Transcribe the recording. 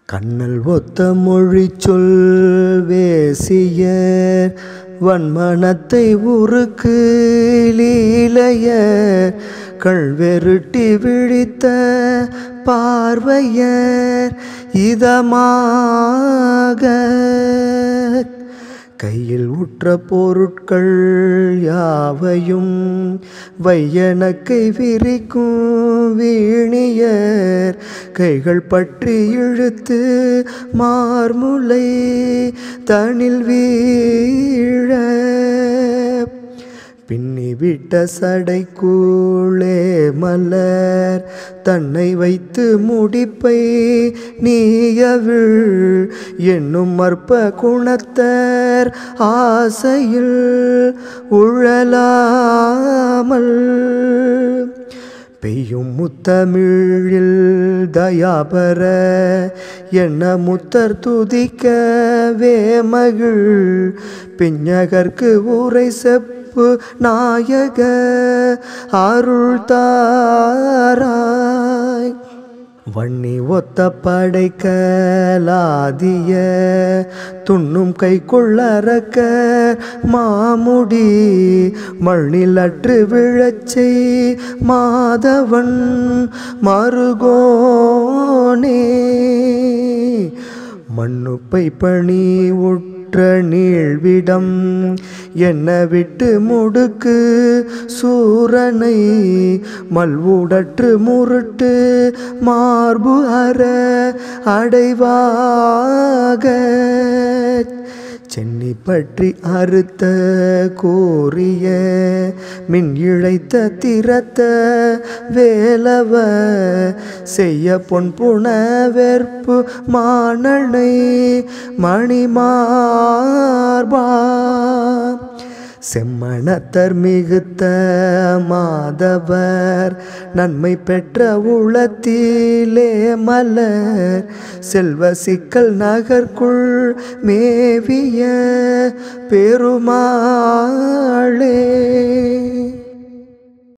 கண்ணல் ஒத்த மொழி சொல் வேசியர் வன்மனத்தை உருக்கு லீலையர் கள்வெருட்டி விழித்த பார்வையர் இதமாக கையில் உற்ற பொருட்கள் யாவையும் வையனக்கை விரிக்கும் வீணியர் கைகள் பற்றி இழுத்து மார்முலை தனில் வீழ பின்னி விட்ட சடைக்குள்ளே மலர் தன்னை வைத்து முடிப்பை நீயவிழ் என்னும் அற்ப குணத்தர் ஆசையில் உழலாமல் பெய்யும் முத்தமிழில் தயாபர என்ன முத்தர் துதிக்க வேமகிழ் பிஞகர்க்கு ஊரை செப்பு நாயக அருள் தாராய் வன்னி ஒத்த படைக்கலாதிய துண்ணும் கை கொள்ளறக்க மாமுடி மண்ணிலற்று விழச்சை மாதவன் மருகோனே மண்ணுப்பை பணி உற்ற நீழ்விடம் என்ன விட்டு முடுக்கு சூரனை மல்வுடற்று முருட்டு மார்பு அற அடைவாக சென்னி பற்றி அறுத்த கோரிய மின் இழைத்த திறத்த வேலவ செய்ய பொன் புன வெற்பு மானனை மணிமார்பா செம்மணத்தர் மிகுத்த மாதவர் நன்மை பெற்ற உளத்திலே மலர் செல்வ சிக்கல் நகர்க்குள் மேவிய பெருமாளே